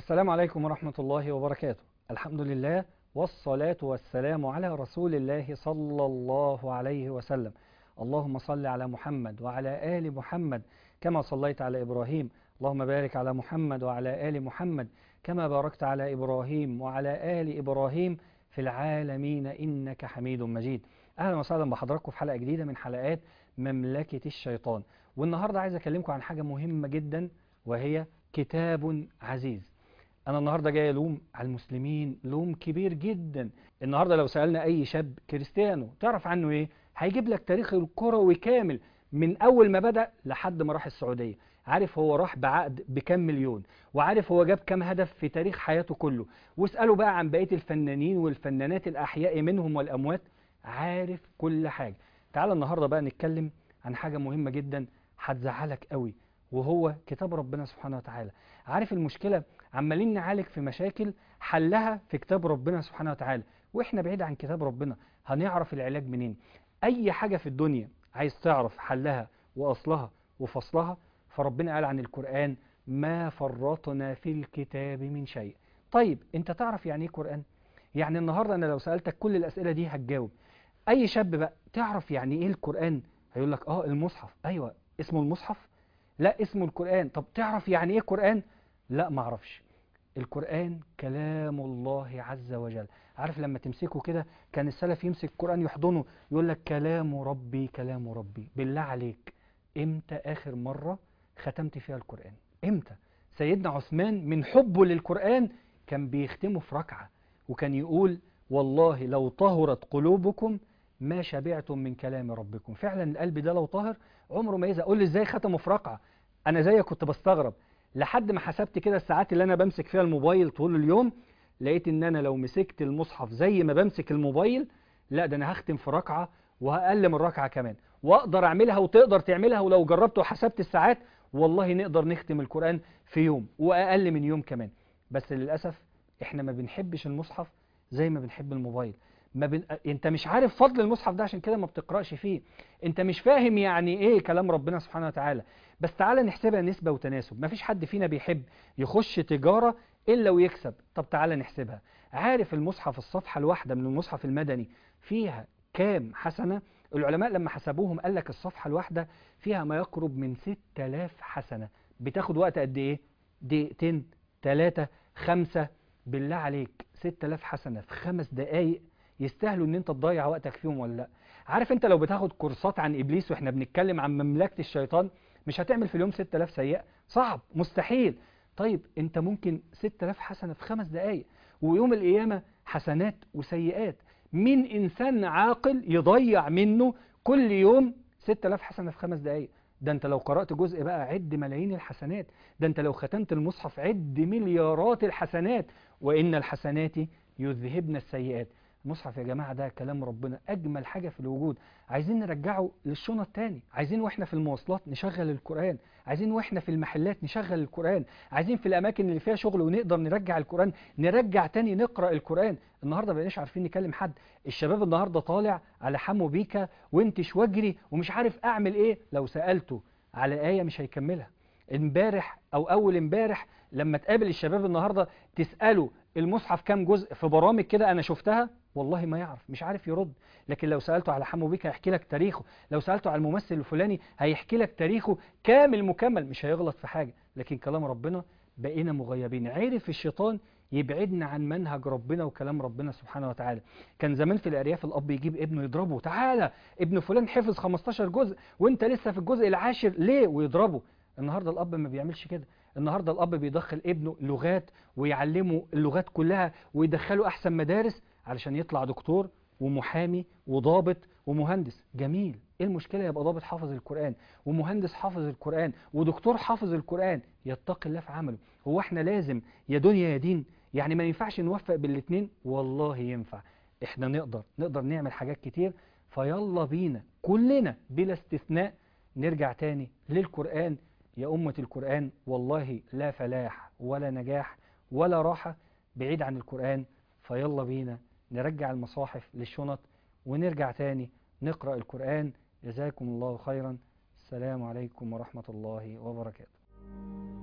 السلام عليكم ورحمة الله وبركاته الحمد لله والصلاة والسلام على رسول الله صلى الله عليه وسلم اللهم صل على محمد وعلى آل محمد كما صليت على إبراهيم اللهم بارك على محمد وعلى آل محمد كما باركت على إبراهيم وعلى آل إبراهيم في العالمين إنك حميد مجيد أهلا وسهلا بحضراتكم في حلقة جديدة من حلقات مملكة الشيطان والنهاردة عايز أكلمكم عن حاجة مهمة جدا وهي كتاب عزيز أنا النهاردة جاي ألوم على المسلمين لوم كبير جدا النهاردة لو سألنا أي شاب كريستيانو تعرف عنه إيه هيجيب لك تاريخ الكروي كامل من أول ما بدأ لحد ما راح السعودية عارف هو راح بعقد بكم مليون وعارف هو جاب كم هدف في تاريخ حياته كله واسأله بقى عن بقية الفنانين والفنانات الأحياء منهم والأموات عارف كل حاجة تعال النهاردة بقى نتكلم عن حاجة مهمة جدا هتزعلك قوي وهو كتاب ربنا سبحانه وتعالى عارف المشكلة عمالين نعالج في مشاكل حلها في كتاب ربنا سبحانه وتعالى واحنا بعيد عن كتاب ربنا هنعرف العلاج منين اي حاجة في الدنيا عايز تعرف حلها واصلها وفصلها فربنا قال عن القرآن ما فرطنا في الكتاب من شيء طيب انت تعرف يعني ايه قرآن يعني النهاردة انا لو سألتك كل الاسئلة دي هتجاوب اي شاب بقى تعرف يعني ايه القرآن هيقول لك اه المصحف ايوه اسمه المصحف لا اسمه القرآن طب تعرف يعني ايه قرآن لا معرفش القرآن كلام الله عز وجل عارف لما تمسكه كده كان السلف يمسك القرآن يحضنه يقول لك كلام ربي كلام ربي بالله عليك امتى اخر مرة ختمت فيها القرآن امتى سيدنا عثمان من حبه للقرآن كان بيختمه في ركعة وكان يقول والله لو طهرت قلوبكم ما شبعتم من كلام ربكم فعلا القلب ده لو طاهر عمره ما يزهق قول لي ازاي ختمه في ركعة انا زيك كنت بستغرب لحد ما حسبت كده الساعات اللي انا بمسك فيها الموبايل طول اليوم لقيت ان انا لو مسكت المصحف زي ما بمسك الموبايل لا ده انا هختم في ركعة وهقل من ركعة كمان واقدر اعملها وتقدر تعملها ولو جربت وحسبت الساعات والله نقدر نختم القرآن في يوم واقل من يوم كمان بس للأسف احنا ما بنحبش المصحف زي ما بنحب الموبايل ما بن... انت مش عارف فضل المصحف ده عشان كده ما بتقرأش فيه انت مش فاهم يعني ايه كلام ربنا سبحانه وتعالى بس تعالى نحسبها نسبة وتناسب ما فيش حد فينا بيحب يخش تجارة إلا ويكسب طب تعالى نحسبها عارف المصحف الصفحة الواحدة من المصحف المدني فيها كام حسنة العلماء لما حسبوهم قال لك الصفحة الواحدة فيها ما يقرب من 6000 حسنة بتاخد وقت قد ايه دقيقتين ثلاثة خمسة بالله عليك 6000 حسنة في خمس دقايق يستاهلوا ان انت تضيع وقتك فيهم ولا لا عارف انت لو بتاخد كورسات عن ابليس واحنا بنتكلم عن مملكة الشيطان مش هتعمل في اليوم 6000 سيئة صعب مستحيل طيب انت ممكن 6000 حسنة في خمس دقايق ويوم القيامة حسنات وسيئات مين انسان عاقل يضيع منه كل يوم 6000 حسنة في خمس دقايق ده انت لو قرأت جزء بقى عد ملايين الحسنات ده انت لو ختمت المصحف عد مليارات الحسنات وإن الحسنات يذهبن السيئات المصحف يا جماعة ده كلام ربنا أجمل حاجة في الوجود عايزين نرجعه للشنط تاني عايزين وإحنا في المواصلات نشغل القرآن عايزين وإحنا في المحلات نشغل القرآن عايزين في الأماكن اللي فيها شغل ونقدر نرجع القرآن نرجع تاني نقرأ القرآن النهاردة بقيناش عارفين نكلم حد الشباب النهاردة طالع على حمو بيكا وانتش واجري ومش عارف أعمل إيه لو سألته على آية مش هيكملها امبارح أو أول امبارح لما تقابل الشباب النهاردة تسأله المصحف كام جزء في برامج كده أنا شفتها والله ما يعرف مش عارف يرد لكن لو سألته على حمو بيكا هيحكي لك تاريخه لو سألته على الممثل الفلاني هيحكي لك تاريخه كامل مكمل مش هيغلط في حاجة لكن كلام ربنا بقينا مغيبين عرف الشيطان يبعدنا عن منهج ربنا وكلام ربنا سبحانه وتعالى كان زمان في الأرياف الأب يجيب ابنه يضربه تعالى ابن فلان حفظ 15 جزء وانت لسه في الجزء العاشر ليه ويضربه النهاردة الأب ما بيعملش كده النهاردة الأب بيدخل ابنه لغات ويعلمه اللغات كلها ويدخله أحسن مدارس علشان يطلع دكتور ومحامي وضابط ومهندس جميل ايه المشكلة يبقى ضابط حافظ القرآن ومهندس حافظ القرآن ودكتور حافظ القرآن يتقي الله في عمله هو احنا لازم يا دنيا يا دين يعني ما ينفعش نوفق بالاتنين والله ينفع احنا نقدر نقدر نعمل حاجات كتير فيلا بينا كلنا بلا استثناء نرجع تاني للقرآن يا أمة القرآن والله لا فلاح ولا نجاح ولا راحة بعيد عن القرآن فيلا بينا نرجع المصاحف للشنط ونرجع تاني نقرأ القرآن جزاكم الله خيرا السلام عليكم ورحمة الله وبركاته